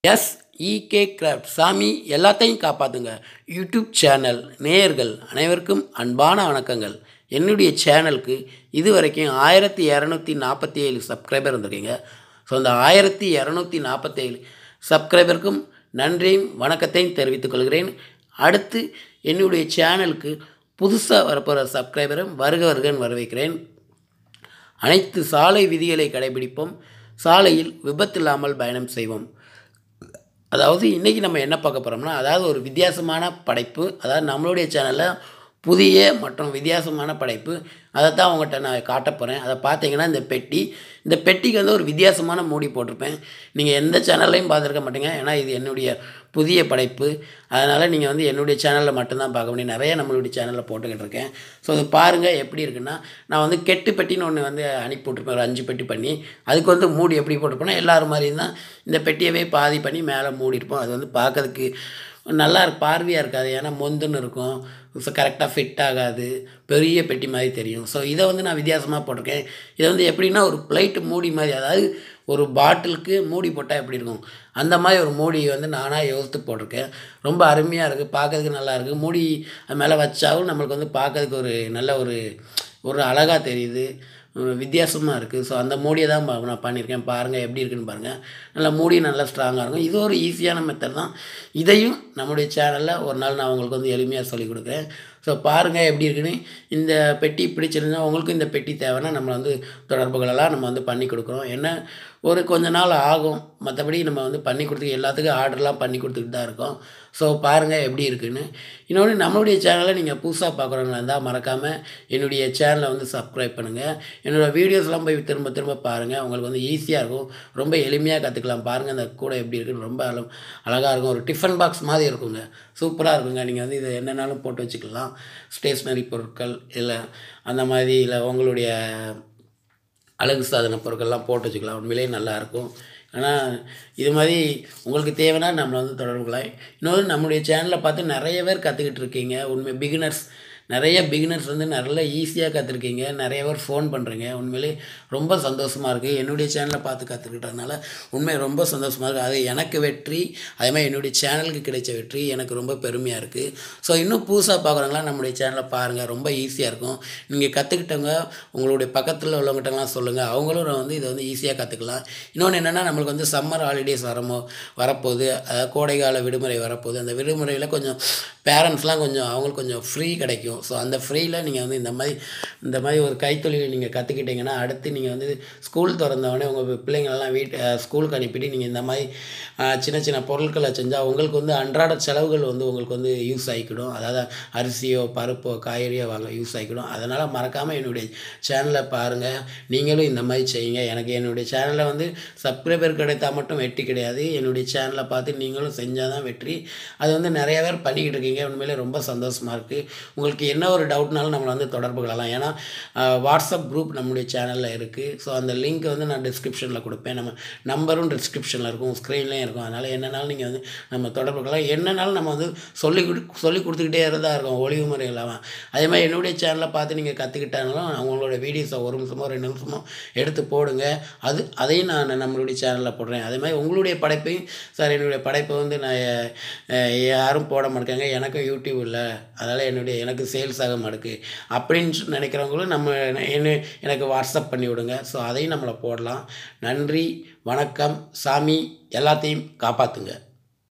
S E K craft சாமி எல்லாத்தையும் காப்பாற்றுங்க யூடியூப் சேனல் நேயர்கள் அனைவருக்கும் அன்பான வணக்கங்கள் என்னுடைய சேனலுக்கு இது வரைக்கும் ஆயிரத்தி இரநூத்தி நாற்பத்தி ஏழு சப்ஸ்கிரைபர் வந்திருக்கீங்க ஸோ அந்த ஆயிரத்தி இரநூத்தி நாற்பத்தேழு சப்ஸ்கிரைபருக்கும் நன்றியும் வணக்கத்தையும் தெரிவித்துக் கொள்கிறேன் அடுத்து என்னுடைய சேனலுக்கு புதுசாக வரப்போகிற சப்ஸ்கிரைபரும் வருக வருகன்னு வரவேற்கிறேன் அனைத்து சாலை விதிகளை கடைபிடிப்போம் சாலையில் விபத்தில்லாமல் பயணம் செய்வோம் அதாவது இன்றைக்கி நம்ம என்ன பார்க்க போகிறோம்னா அதாவது ஒரு வித்தியாசமான படைப்பு அதாவது நம்மளுடைய சேனலில் புதிய மற்றும் வித்தியாசமான படைப்பு அதை தான் உங்கள்கிட்ட நான் காட்ட போகிறேன் அதை பார்த்தீங்கன்னா இந்த பெட்டி இந்த பெட்டிக்கு வந்து ஒரு வித்தியாசமான மூடி போட்டிருப்பேன் நீங்கள் எந்த சேனல்லையும் பார்த்துருக்க மாட்டீங்க ஏன்னா இது என்னுடைய புதிய படைப்பு அதனால் நீங்கள் வந்து என்னுடைய சேனலில் மட்டும்தான் பார்க்க முடியும் நிறைய நம்மளுடைய சேனலில் போட்டுக்கிட்டு இருக்கேன் ஸோ அது பாருங்கள் எப்படி இருக்குன்னா நான் வந்து கெட்டு பெட்டின்னு ஒன்று வந்து அனுப்பி விட்ருப்பேன் ஒரு அஞ்சு பெட்டி பண்ணி அதுக்கு வந்து மூடி எப்படி போட்டிருப்பேன்னா எல்லாரும் மாதிரியும் தான் இந்த பெட்டியவே பாதி பண்ணி மேலே மூடிருப்போம் அது வந்து பார்க்கறதுக்கு நல்லா இருக்கு பார்வையாக இருக்காது ஏன்னா மொந்துன்னு இருக்கும் ஸோ கரெக்டாக ஃபிட் ஆகாது பெரிய பெட்டி மாதிரி தெரியும் ஸோ இதை வந்து நான் வித்தியாசமாக போட்டிருக்கேன் இதை வந்து எப்படின்னா ஒரு பிளைட்டு மூடி மாதிரி அதாவது ஒரு பாட்டிலுக்கு மூடி போட்டால் எப்படி இருக்கும் அந்த மாதிரி ஒரு மூடி வந்து நானாக யோசித்து போட்டிருக்கேன் ரொம்ப அருமையாக இருக்குது பார்க்கறதுக்கு நல்லா இருக்குது மூடி அது மேலே வச்சாலும் நம்மளுக்கு வந்து பார்க்கறதுக்கு ஒரு நல்ல ஒரு ஒரு அழகாக தெரியுது வித்தியாசமாக இருக்குது ஸோ அந்த மூடியை தான் பா- நான் பண்ணியிருக்கேன் பாருங்கள் எப்படி இருக்குன்னு பாருங்கள் நல்லா மூடி நல்லா ஸ்ட்ராங்காக இருக்கும் இது ஒரு ஈஸியான மெத்தட் தான் இதையும் நம்முடைய சேனலில் ஒரு நாள் நான் உங்களுக்கு வந்து எளிமையாக சொல்லிக் கொடுக்குறேன் ஸோ பாருங்கள் எப்படி இருக்குன்னு இந்த பெட்டி பிடிச்சிருந்தா உங்களுக்கும் இந்த பெட்டி தேவைன்னா நம்ம வந்து தொடர்புகளெல்லாம் நம்ம வந்து பண்ணி கொடுக்குறோம் என்ன ஒரு கொஞ்ச நாள் ஆகும் மற்றபடி நம்ம வந்து பண்ணி கொடுத்து எல்லாத்துக்கும் ஆர்டர்லாம் பண்ணி கொடுத்துக்கிட்டு தான் இருக்கோம் ஸோ பாருங்கள் எப்படி இருக்குன்னு இன்னொன்று நம்மளுடைய சேனலை நீங்கள் புதுசாக பார்க்குறவங்களா இருந்தால் மறக்காமல் என்னுடைய சேனலை வந்து சப்ஸ்கிரைப் பண்ணுங்கள் என்னோடய வீடியோஸ்லாம் போய் திரும்ப திரும்ப பாருங்கள் உங்களுக்கு வந்து ஈஸியாக இருக்கும் ரொம்ப எளிமையாக கற்றுக்கலாம் பாருங்கள் அந்த கூடை எப்படி இருக்குன்னு ரொம்ப அழ அழகாக இருக்கும் ஒரு டிஃபன் பாக்ஸ் மாதிரி இருக்குங்க சூப்பராக இருக்குங்க நீங்கள் வந்து இதை என்னென்னாலும் போட்டு வச்சுக்கலாம் ஸ்டேஷ்னரி பொருட்கள் இல்லை அந்த மாதிரி இல்லை உங்களுடைய அழகு சாதன பொருட்கள்லாம் போட்டு வச்சுக்கலாம் உண்மையிலேயே நல்லாயிருக்கும் ஆனால் இது மாதிரி உங்களுக்கு தேவைன்னா நம்மளை வந்து தொடர்புக்கலாம் இன்னொரு நம்முடைய சேனலை பார்த்து நிறைய பேர் கற்றுக்கிட்டு இருக்கீங்க உண்மை பிகினர்ஸ் நிறைய பிகினர்ஸ் வந்து நல்லா ஈஸியாக கற்றுருக்கீங்க நிறைய பேர் ஃபோன் பண்ணுறீங்க உண்மையிலே ரொம்ப சந்தோஷமாக இருக்குது என்னுடைய சேனலை பார்த்து கற்றுக்கிட்டதுனால உண்மை ரொம்ப சந்தோஷமாக இருக்குது அது எனக்கு வெற்றி அதே மாதிரி என்னுடைய சேனலுக்கு கிடைச்ச வெற்றி எனக்கு ரொம்ப பெருமையாக இருக்குது ஸோ இன்னும் புதுசாக பார்க்குறவங்களாம் நம்முடைய சேனலை பாருங்கள் ரொம்ப ஈஸியாக இருக்கும் நீங்கள் கற்றுக்கிட்டவங்க உங்களுடைய பக்கத்தில் உள்ளவங்ககிட்டலாம் சொல்லுங்கள் அவங்களும் வந்து இதை வந்து ஈஸியாக கற்றுக்கலாம் இன்னொன்று என்னென்னா நம்மளுக்கு வந்து சம்மர் ஹாலிடேஸ் வரமோ வரப்போகுது அதாவது கோடைக்கால விடுமுறை வரப்போகுது அந்த விடுமுறையில் கொஞ்சம் பேரண்ட்ஸ்லாம் கொஞ்சம் அவங்களுக்கு கொஞ்சம் ஃப்ரீ கிடைக்கும் ஸோ அந்த ஃப்ரீயில் நீங்கள் வந்து இந்த மாதிரி இந்த மாதிரி ஒரு கைத்தொழிலை நீங்கள் கற்றுக்கிட்டிங்கன்னா அடுத்து நீங்கள் வந்து ஸ்கூல் திறந்தவொடனே உங்கள் பிள்ளைங்களெல்லாம் வீட்டு அஹ், ஸ்கூலுக்கு அனுப்பிட்டு நீங்கள் இந்த மாதிரி அஹ், சின்ன சின்ன பொருட்களை செஞ்சால் உங்களுக்கு வந்து அன்றாட செலவுகள் வந்து உங்களுக்கு வந்து யூஸ் ஆகிக்கிடும் அதாவது அரிசியோ பருப்போ காய்கறியோ வாங்க யூஸ் ஆகிக்கிடும் அதனால் மறக்காமல் என்னுடைய சேனலை பாருங்கள் நீங்களும் இந்த மாதிரி செய்யுங்க எனக்கு என்னுடைய சேனலில் வந்து சப்ஸ்கிரைபர் கிடைத்தா மட்டும் வெற்றி கிடையாது என்னுடைய சேனலை பார்த்து நீங்களும் செஞ்சால் தான் வெற்றி அது வந்து நிறைய பேர் பண்ணிக்கிட்டு இருக்கீங்க உண்மையிலே ரொம்ப சந்தோஷமாக இருக்குது உங்களுக்கு என்ன ஒரு டவுட்னாலும் நம்மளை வந்து தொடர்பு கொள்ளலாம் ஏன்னா ஆஹ், வாட்ஸ்அப் குரூப் நம்முடைய சேனலில் இருக்குது ஸோ அந்த லிங்க் வந்து நான் டிஸ்கிரிப்ஷனில் கொடுப்பேன் நம்ம நம்பரும் டிஸ்கிரிப்ஷனில் இருக்கும் ஸ்க்ரீன்லேயும் இருக்கும் அதனால் என்னனாலும் நீங்கள் வந்து நம்ம தொடர்பு கொள்ளலாம் என்னனாலும் நம்ம வந்து சொல்லி கொடு சொல்லி கொடுத்துக்கிட்டே இருந்தால் இருக்கும் ஒளிவு முறை இல்லாமல் அதே மாதிரி என்னுடைய சேனலை பார்த்து நீங்கள் கற்றுக்கிட்டாலும் அவங்களோட வீடியோஸை ஒரு நிமிஷமோ ரெண்டு நிமிஷமோ எடுத்து போடுங்க அது அதையும் நான் நம்மளுடைய சேனலில் போடுறேன் அதே மாதிரி உங்களுடைய படைப்பையும் சார் என்னுடைய படைப்பை வந்து நான் அஹ், யாரும் போட மாட்டேங்க எனக்கும் யூடியூப் இல்லை அதனால் என்னுடைய எனக்கு சேல்ஸ் ஆக மாட்டுக்கு அப்படின்னு சொல்லி நினைக்கிறவங்களும் நம்ம என்ன எனக்கு வாட்ஸ்அப் பண்ணி விடுங்க ஸோ அதையும் நம்மளை போடலாம் நன்றி வணக்கம் சாமி எல்லாத்தையும் காப்பாற்றுங்க